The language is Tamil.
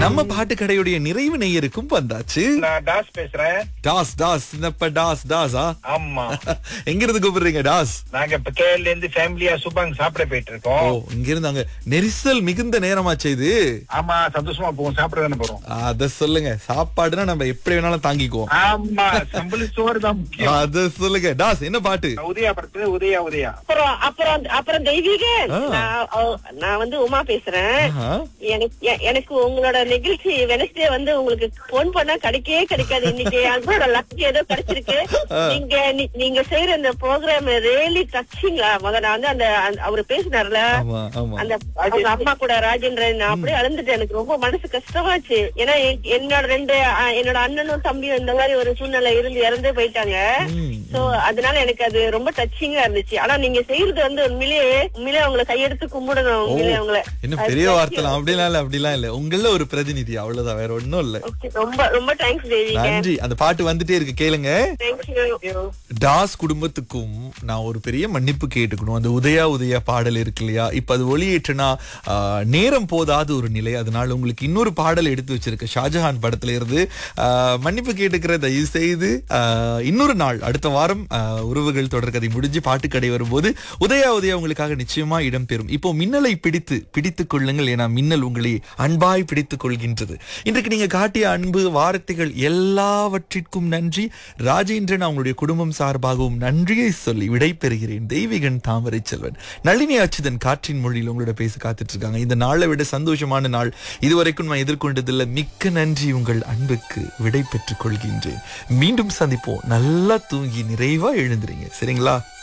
நம்ம பாட்டு கடையுடைய நிறைவு நேயருக்கும் வந்தாச்சு நான் தாஸ் பேசுறேன் டாஸ் டாஸ் சின்னப்ப டாஸ் டாஸா ஆமா எங்க இருந்து கூப்பிடுறீங்க டாஸ் நாங்க இப்ப கேரள இருந்து ஃபேமிலியா சுபாங் சாப்பிட போயிட்டு ஓ இருக்கோம் இங்க இருந்து அங்க நெரிசல் மிகுந்த நேரமாச்சு இது ஆமா சந்தோஷமா போவோம் சாப்பிட தானே போறோம் அத சொல்லுங்க சாப்பாடுனா நம்ம எப்படி வேணாலும் தாங்கிக்குவோம் ஆமா சம்பளி சோறு தான் முக்கியம் அத சொல்லுங்க டாஸ் என்ன பாட்டு உதயா படத்துல உதயா உதயா அப்புறம் அப்புறம் அப்புறம் தெய்வீகன் ஆ. நான் அவ- நான் வந்து உமா பேசுறேன் ஆஹா. எனக்கு எ- எனக்கு உங்களோட நிகழ்ச்சி வெனஸ்டே வந்து உங்களுக்கு போன் பண்ணா கிடைக்கவே கிடைக்காது இன்னைக்கு அங்கோட லக் ஏதோ கிடைச்சிருக்கு நீங்க நீ- நீங்க செய்யற இந்த ப்ரோக்ராம் ரியலி டச்சிங்களா முத நான் வந்து அந்த அந்த- அவரு பேசினார்ல ஆமா ஆமா அந்த அவங்க அம்மா கூட ராஜேந்திரன் நான் அப்படியே அழுந்துட்டேன் எனக்கு ரொம்ப மனசு கஷ்டமாச்சு ஏன்னா எ- என்னோட ரெண்டு அ, என்னோட அண்ணனும் தம்பியும் இந்த மாதிரி ஒரு சூழ்நிலை இருந்து இறந்து போயிட்டாங்க ம். சோ அதனால எனக்கு அது ரொம்ப டச்சிங்கா இருந்துச்சு ஆனா நீங்க செய்யறது வந்து உண்மையிலேயே உண்மையிலேயே அவங்கள கையெடுத்து கும்பிடணும் உண்மையிலேயே அவங்கள என்ன பெரிய வார்த்தைலாம் அப்படிலாம் இல்ல அப்படிலாம் இல்ல உங்கள ஒரு பிரதிநிதி அவ்வளவுதான் வேற ஒண்ணும் இல்ல Okay, ரொம்ப ரொம்ப தேங்க்ஸ் தேவிங்க நன்றி அந்த பாட்டு வந்துட்டே இருக்கு கேளுங்க தேங்க்யூ டாஸ் குடும்பத்துக்கும் நான் ஒரு பெரிய மன்னிப்பு கேட்டுக்கணும் அந்த உதயா உதயா பாடல் இருக்கு இல்லையா இப்ப அது ஒளியேற்றுனா ஆஹ், நேரம் போதாது ஒரு நிலை அதனால உங்களுக்கு இன்னொரு பாடல் எடுத்து வச்சிருக்க ஷாஜஹான் படத்துல இருந்து ஆஹ், மன்னிப்பு கேட்டுக்கிற தயவு செய்து ஆஹ், இன்னொரு நாள் அடுத்த வாரம் ஆஹ், உறவுகள் தொடர்கதை முடிஞ்சு பாட்டுக்கடை வரும்போது உதயா உதயா உங்களுக்காக நிச்சயமா இடம்பெறும் இப்போ மின்னலை பிடித்து பிடித்துக் கொள்ளுங்கள் ஏன்னா மின்னல் உங்களை அன்பாய் பிடித்துக் கொள்கின்றது இன்றைக்கு நீங்க காட்டிய அன்பு வார்த்தைகள் எல்லாவற்றிற்கும் நன்றி ராஜேந்திரன் அவங்களுடைய குடும்பம் சார்பாகவும் நன்றியை சொல்லி விடை பெறுகிறேன் தெய்வீகன் தாமரை செல்வன் நளினி அச்சுதன் காற்றின் மொழியில் உங்களோட பேச காத்துட்டு இருக்காங்க இந்த நாளை விட சந்தோஷமான நாள் இதுவரைக்கும் நான் எதிர்கொண்டதில்லை மிக்க நன்றி உங்கள் அன்புக்கு விடை பெற்றுக் கொள்கின்றேன் மீண்டும் சந்திப்போம் நல்லா தூங்கி நிறைவா எழுந்துறீங்க சரிங்களா